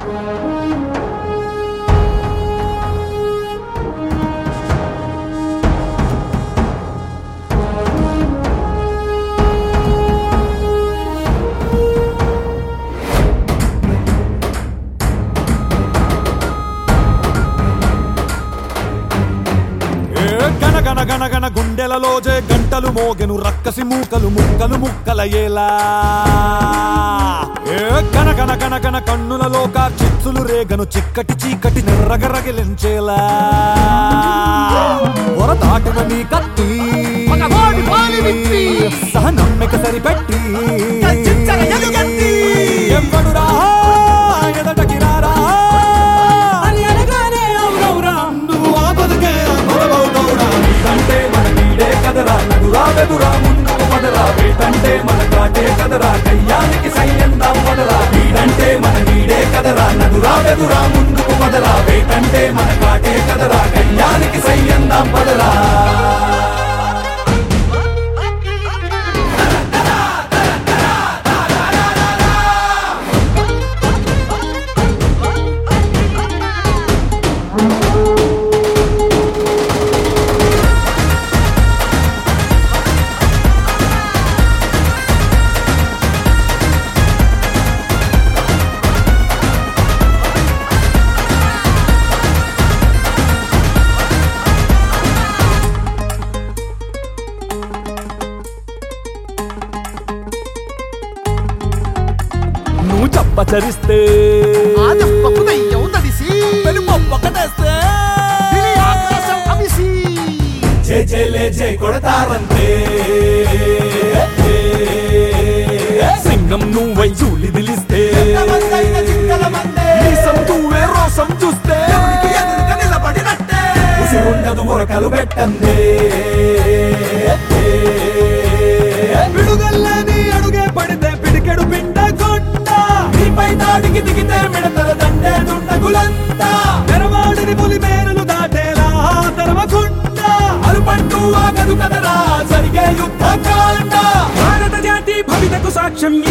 ఏ గన గన గన గన గుండెలలో జే గంటలు మోగెను రక్కసి మూకలు ముక్కలు ముక్కల ఏలా ఏ గన గన గన గన కన్నులలో చిచ్చులు రేగను చిక్కటి చీకటి నెర్రగరగిలించేలా పొర దాటిన నీ కత్తి మగవాడి పాలి విప్పి. సహనమ్మిక సరిపెట్టి గర్జించర ఎలుగెత్తి. ఎవడురా ఎదటకి రారా అని అనగానే అవునవురా నువ్వు ఆ బతుకే అనుభవవుతవురా నీకంటే మన నీడే కదరా నడురా వెదురా ముందుకు పదరా వేటంటే మన కాటే కదరా కయ్యానికి సయ్యందాం పదరా నీడంటే మన నీడే కదరా నడురా వెదురా ముందుకు పదరా వేటంటే మన కాటే కదరా కయ్యానికి సయ్యందాం పదరా నువ్వు చెప్పచరిస్తే ఆదప్పకు దయ్యం తడిసి ఒకటేస్తే తిని ఆకాశం అవిసి జై జైలే జై కొడతారంతే సింగం నువ్వై చూలి దిలిస్తే మీసం నువ్వే రోసం చూస్తే ఉసిరుండదు మొరకలు పెట్టందే పిడుగల్లని అడుగే పడితే పిడికెడు పిండకుండా నీపై దాడికి దిగితే మిడతల దండే దుండగులంతా తెరవాడిని పులి మేరలు దాటేలా తెరవకుండా అరుపంటూ ఆగదు కదరా జరిగే యుద్ధ కాండ భారత జాతి భవితకు సాక్ష్యం